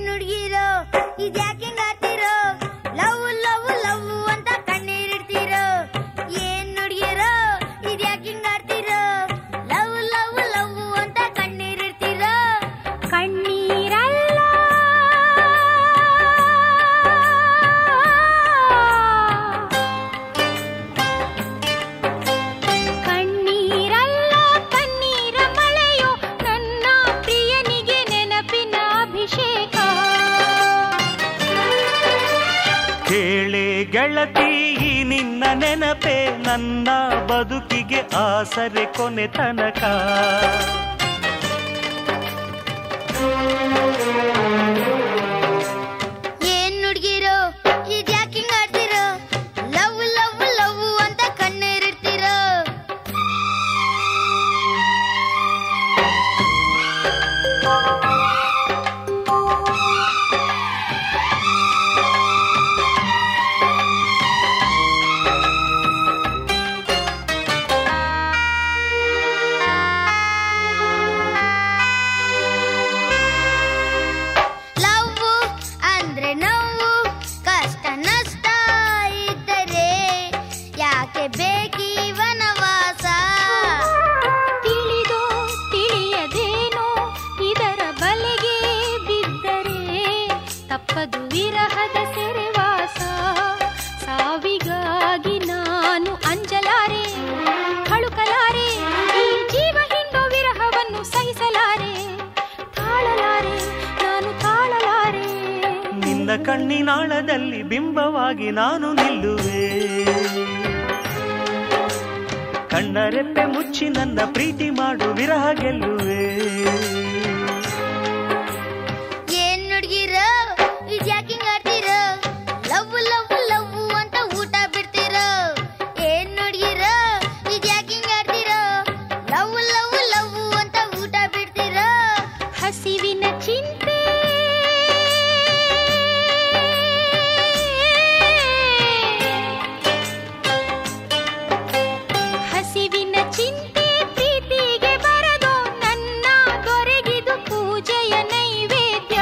ಹುಡುಗಿರೋ ಇದ್ಯಾಕೆ ಹಿಂಗಾಡ್ತಿರೋ love love love ಅಂತ ಕಣ್ಣೀರಿಡ್ತೀರೋ ಏನ್ ಹುಡುಗಿರೋ ಇದ್ಯಾಕೆ ಹಿಂಗಾಡ್ತಿರೋ ಲವ್ ಲವ್ ಲವ್ ಅಂತ ಕಣ್ಣೀರಿಡ್ತೀರೋ ಕಣ್ಣೀರಲ್ಲ ಕಣ್ಣೀರಲ್ಲ ಕಣ್ಣೀರ ಮಳೆಯೋ ನನ್ನ ಪ್ರಿಯನಿಗೆ ನೆನಪಿನ ಅಭಿಷೇಕ ಕೇಳೆ ಗೆಳತಿ ಈ ನಿನ್ನ ನೆನಪೆ ನನ್ನ ಬದುಕಿಗೆ ಆಸರೆ ಕೊನೆ ತನಕ ಏನ್ ಹುಡುಗಿರೋ ಇದ್ಯಾಕೆ ಹಿಂಗಾಡ್ತಿರೋ ಲವ್ ಲವ್ ಲವ್ ಅಂತ ಕಣ್ಣೀರಿಡ್ತೀರೋ ಲವ್ ಅಂದ್ರೆ ನೋವು ಕಷ್ಟ ನಷ್ಟ ಇದ್ದರೆ ಯಾಕೆ ಬೇಕಿ ವನವಾಸ ತಿಳಿದೋ ತಿಳಿಯದೇನೋ ಇದರ ಬಲೆಗೆ ಬಿದ್ದರೆ ತಪ್ಪದು ವಿರಹದ ಸೆರೆವಾಸ ಸಾವಿಗಾಗಿ ನಾನು ಅಂಜಲಾರೆ ಕಳುಕಲಾರೆ ಈ ಜೀವ ಹಿಂಡೋ ವಿರಹವನ್ನು ಸಹಿಸಲಾರೆ ತಾಳಲಾರೆ ನಾನು ತಾಳಲಾರೆ ನಿನ್ನ ಕಣ್ಣಿನಾಳದಲ್ಲಿ ಬಿಂಬವಾಗಿ ನಾನು ನಿಲ್ಲುವೆ ಕಣ್ಣರೆಪ್ಪೆ ಮುಚ್ಚಿ ನನ್ನ ಪ್ರೀತಿ ಮಾಡು ವಿರಹ ಗೆಲ್ಲುವೆ ಏನ್ ಹುಡುಗಿರೋ ಇದ್ಯಾಕೆ ಹಿಂಗಾಡ್ತಿರೋ ಲವ್ ಲವ್ ಲವ್ ಅಂತ ಊಟ ಬಿಡ್ತಿರೋ ಏನ್ ಹುಡುಗಿರೋ ಇದ್ಯಾಕೆ ಹಿಂಗಾಡ್ತಿರೋ ಲವ್ ಲವ್ ಲವ್ ಅಂತ ಊಟ ಬಿಡ್ತಿರೋ ಹಸಿವಿನ ಚಿಂತೆ ಹಸಿವಿನ ಚಿಂತೆ ಪ್ರೀತಿಗೆ ಬರದು ನನ್ನ ದೊರೆಗಿದು ಪೂಜೆಯ ನೈವೇದ್ಯ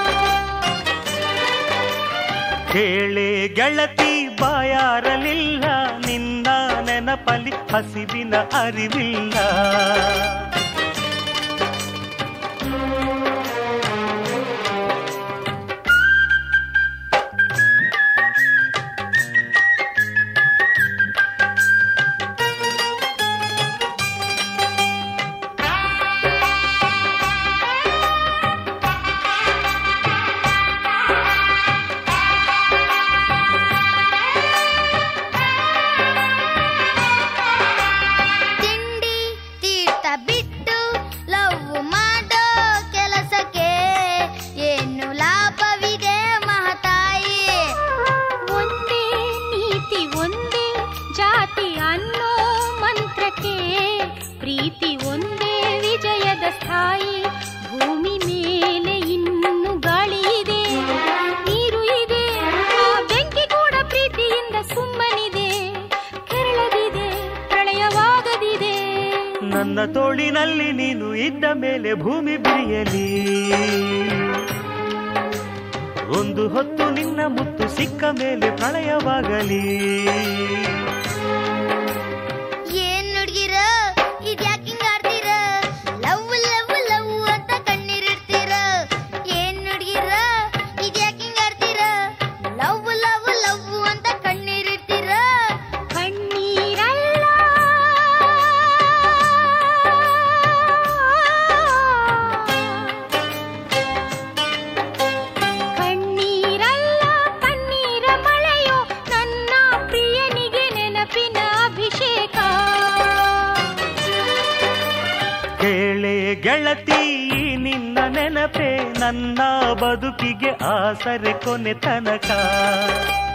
ಕೇಳೆ ಗೆಳತಿ ಬಾಯಾರಲಿಲ್ಲ ನಿನ್ನ ನೆನಪಲಿ ಹಸಿವಿನ ಅರಿವಿಲ್ಲ ತಿಂಡಿ ತೀರ್ಥ ಬಿಟ್ಟು ಲವ್ ಮಾಡೋ ಕೆಲಸಕ್ಕೆ ಏನು ಲಾಭವಿದೆ ಮಹತಾಯಿ ಒಂದೇ ನೀತಿ ಒಂದೇ ಜಾತಿ ಅನ್ನೋ ಮಂತ್ರಕ್ಕೆ ಪ್ರೀತಿ ಒಂದೇ ವಿಜಯದ ಸ್ಥಾಯಿ ಭೂಮಿ ಮೇಲೆ ಇನ್ನು ಗಾಳಿ ಇದೆ ನೀರು ಇದೆ ಆ ಬೆಂಕಿ ಕೂಡ ಪ್ರೀತಿಯಿಂದ ಸುಮ್ಮನಿದೆ ಕೆರಳದಿದೆ ಪ್ರಳಯವಾಗದಿದೆ ನನ್ನ ತೋಳಿನಲ್ಲಿ ನೀನು ಇದ್ದ ಮೇಲೆ ಭೂಮಿ ಬಿರಿಯಲಿ ಒಂದು ಹೊತ್ತು ನಿನ್ನ ಮುತ್ತು ಸಿಕ್ಕ ಮೇಲೆ ಪ್ರಳಯವಾಗಲಿ ಏನ್ ಹುಡುಗಿರೋ ಇದ್ಯಾಕೆ ಹಿಂಗಾಡ್ತೀರೋ ಲವ್ ಲವ್ ಲವ್ ಅಂತ ಕಣ್ಣೀರಿಡ್ತೀರೋ ಏನ್ ಹುಡುಗಿರೋ ಇದ್ಯಾಕೆ ಹಿಂಗಾಡ್ತೀರೋ ಲವ್ ಲವ್ ಲವ್ ಅಂತ ಕಣ್ಣೀರಿಡ್ತೀರೋ ಕಣ್ಣೀರಲ್ಲ ಕಣ್ಣೀರಲ್ಲ ಕಣ್ಣೀರ ಮಳೆಯೋ ನನ್ನ ಪ್ರಿಯನಿಗೆ ನೆನಪಿನ ಅಭಿಷೇಕ ಕೇಳೆ ಗೆಳತಿ ಈ ನಿನ್ನ ನೆನಪೆ ನನ್ನ ಬದುಕಿಗೆ ಆಸರೆ ಕೊನೆ ತನಕ